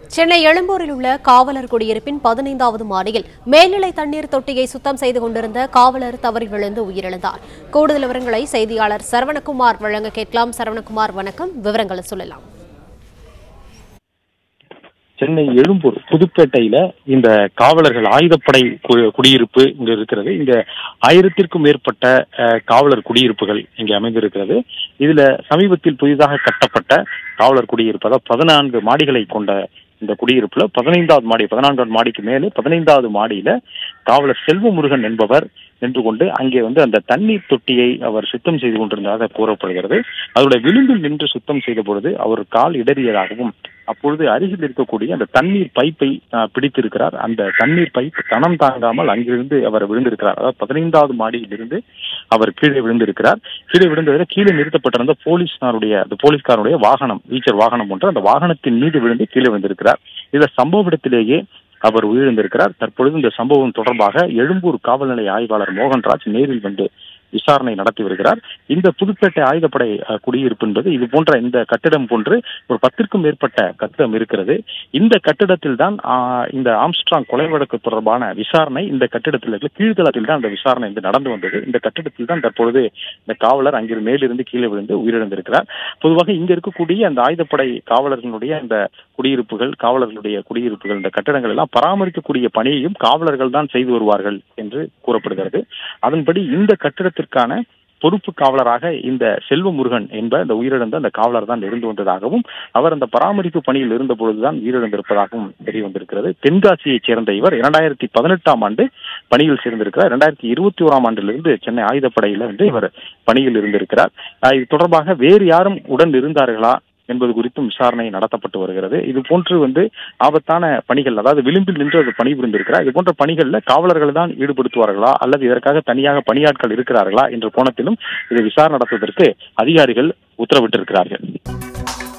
சென்னை எழும்பூரில் உள்ள காவலர் குடியிருப்பின் பதினைந்தாவது மாடியில் மேல்நிலை தண்ணீர் தொட்டியை சுத்தம் செய்து கொண்டிருந்த காவலர் தவறி விழுந்து உயிரிழந்தார் கூடுதல் விவரங்களை செய்தியாளர் சரவணகுமார் வழங்க கேட்கலாம் சரவணகுமார் வணக்கம் விவரங்களை சொல்லலாம் சென்னை எழும்பூர் புதுப்பேட்டையில இந்த காவலர்கள் ஆயுதப்படை கு- குடியிருப்பு இங்க இருக்கிறது இங்க ஆயிரத்திற்கும் மேற்பட்ட அஹ், காவலர் குடியிருப்புகள் இங்க அமைந்திருக்கிறது இதுல சமீபத்தில் புதிதாக கட்டப்பட்ட காவலர் குடியிருப்பு அதாவது பதினான்கு மாடிகளை கொண்ட இந்த குடியிருப்புல பதினைந்தாவது மாடி பதினான்காவது மாடிக்கு மேலே பதினைந்தாவது மாடியில காவலர் செல்வமுருகன் என்பவர் நின்று கொண்டு அங்கே வந்து அந்த தண்ணீர் தொட்டியை அவர் சுத்தம் செய்து கொண்டிருந்ததாக கூறப்படுகிறது அதனுடைய விளிம்பில் நின்று சுத்தம் செய்த பொழுது அவர் கால் இடறியதாகவும் அப்பொழுது அருகில் இருக்கக்கூடிய அந்த தண்ணீர் பைப்பை அஹ், பிடித்திருக்கிறார் அந்த தண்ணீர் பைப் கனம் தாங்காமல் அங்கிருந்து அவர் விழுந்திருக்கிறார் அதாவது பதினைந்தாவது மாடியிலிருந்து அவர் கீழே விழுந்திருக்கிறார் கீழே விழுந்ததில் கீழே நிறுத்தப்பட்டிருந்த போலீஸ்காருடைய அந்த போலீஸ்காருடைய வாகனம் வீச்சர் வாகனம் ஒன்று அந்த வாகனத்தின் மீது விழுந்து கீழே விழுந்திருக்கிறார் இந்த சம்பவ இடத்திலேயே அவர் உயிரிழந்திருக்கிறார் தற்பொழுது இந்த சம்பவம் தொடர்பாக எழும்பூர் காவல் நிலைய ஆய்வாளர் மோகன்ராஜ் நேரில் வந்து விசாரணை நடத்தி வருகிறார் இந்த புதுப்பேட்டை ஆயுதப்படை அஹ், குடியிருப்பு என்பது இது போன்ற இந்த கட்டிடம் போன்று ஒரு பத்திற்கும் மேற்பட்ட கட்டிடம் இருக்கிறது இந்த கட்டிடத்தில் தான் ஆஹ், இந்த ஆம்ஸ்ட்ராங் கொலை வழக்கு தொடர்பான விசாரணை இந்த கட்டிடத்தில் இருக்கிற கீழ்தளத்தில் தான் அந்த விசாரணை வந்து நடந்து வந்தது இந்த கட்டிடத்தில் தான் தற்பொழுது இந்த காவலர் அங்கிருந்து மேலிருந்து கீழே விழுந்து உயிரிழந்திருக்கிறார் பொதுவாக இங்க இருக்கக்கூடிய அந்த ஆயுதப்படை காவலர்களுடைய அந்த குடியிருப்புகள் காவலர்களுடைய குடியிருப்புகள் இந்த கட்டடங்கள் எல்லாம் பராமரிக்கக்கூடிய பணியையும் காவலர்கள் தான் செய்து வருவார்கள் என்று கூறப்படுகிறது அதன்படி இந்த கட்டிடத்திற்கான பொறுப்பு காவலராக இந்த செல்வமுருகன் என்ப அந்த உயிரிழந்த அந்த காவலர் தான் இருந்து வந்ததாகவும் அவர் அந்த பராமரிப்பு பணியில் இருந்த பொழுதுதான் உயிரிழந்திருப்பதாகவும் தெரிய வந்திருக்கிறது தென்காசியைச் சேர்ந்த இவர் இரண்டாயிரத்தி பதினெட்டாம் ஆண்டு பணியில் சேர்ந்திருக்கிறார் இரண்டாயிரத்தி இருபத்தி ஓராம் ஆண்டிலிருந்து சென்னை ஆயுதப்படையில வந்து இவர் பணியில் இருந்திருக்கிறார் ஆஹ் இது தொடர்பாக வேறு யாரும் உடன் இருந்தார்களா என்பது குறித்தும் விசாரணை நடத்தப்பட்டு வருகிறது இது போன்று வந்து ஆபத்தான பணிகள் அதாவது விளிம்பில் நின்று அது பணிபுரிந்திருக்கிறார் இது போன்ற பணிகள்ல காவலர்கள் தான் ஈடுபடுத்துவார்களா அல்லது இதற்காக தனியாக பணியாட்கள் இருக்கிறார்களா என்ற கோணத்திலும் இதை விசாரணை நடத்துவதற்கு அதிகாரிகள் உத்தரவிட்டிருக்கிறார்கள்